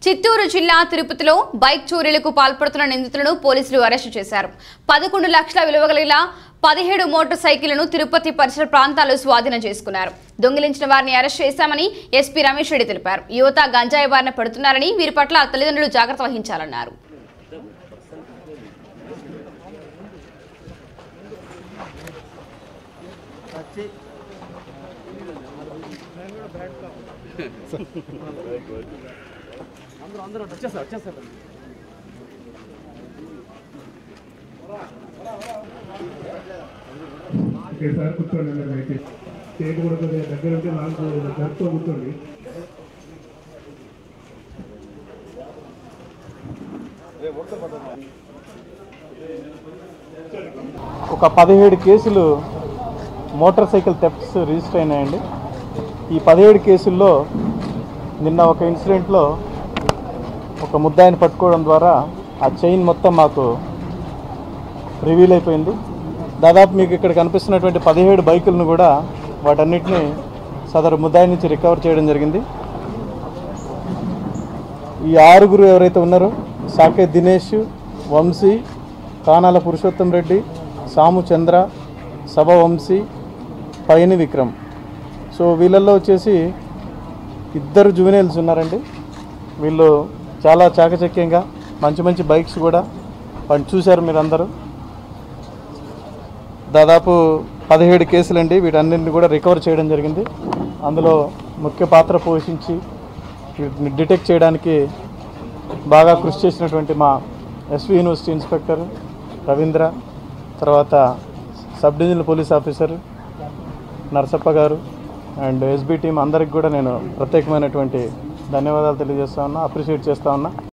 చిత్తూరు జిల్లా తిరుపతిలో బైక్ చోరీలకు పాల్పడుతున్న నిందితులను పోలీసులు అరెస్టు చేశారు పదకొండు లక్షల విలువ కలిగిన పదిహేడు మోటార్ సైకిళ్లను తిరుపతి పరిసర ప్రాంతాల్లో స్వాధీనం చేసుకున్నారు దొంగిలించిన వారిని అరెస్ట్ చేశామని ఎస్పీ రమేష్ రెడ్డి తెలిపారు యువత గంజాయి బారిన పడుతున్నారని వీరి పట్ల తల్లిదండ్రులు జాగ్రత్త వహించాలన్నారు ఓకే సార్ కూర్చోండి అందరు అయితే స్టేట్ కూడా కొద్దిగా దగ్గర ఉంటే నాకు జరుపుతూ కూర్చోండి ఒక పదిహేడు కేసులు మోటార్ సైకిల్ థెఫ్ట్స్ రిజిస్టర్ అయినాయండి ఈ పదిహేడు కేసుల్లో నిన్న ఒక ఇన్సిడెంట్లో ఒక ముద్దాయిని పట్టుకోవడం ద్వారా ఆ చైన్ మొత్తం మాకు రివీల్ అయిపోయింది దాదాపు మీకు ఇక్కడ కనిపిస్తున్నటువంటి పదిహేడు బైకులను కూడా వాటన్నిటిని సదరు ముద్దాయి నుంచి రికవర్ చేయడం జరిగింది ఈ ఆరుగురు ఎవరైతే ఉన్నారో సాకే దినేష్ వంశీ కానాల పురుషోత్తం రెడ్డి సాము చంద్ర సభ వంశీ పైని విక్రమ్ సో వీళ్ళల్లో వచ్చేసి ఇద్దరు జువెనైల్స్ ఉన్నారండి వీళ్ళు చాలా చాకచక్యంగా మంచి మంచి బైక్స్ కూడా వాటిని చూశారు మీరు అందరూ దాదాపు పదిహేడు కేసులండి వీటన్నింటిని కూడా రికవర్ చేయడం జరిగింది అందులో ముఖ్య పాత్ర పోషించి వీటిని డిటెక్ట్ చేయడానికి బాగా కృషి చేసినటువంటి మా ఎస్వి యూనివర్సిటీ ఇన్స్పెక్టర్ రవీంద్ర తర్వాత sub divisional police officer Narasappa గారు అండ్ ఎస్బీ టీం అందరికి కూడా నేను ప్రత్యేకమైనటువంటి ధన్యవాదాలు తెలియజేస్తా ఉన్నా అప్రిషియేట్ చేస్తా ఉన్నా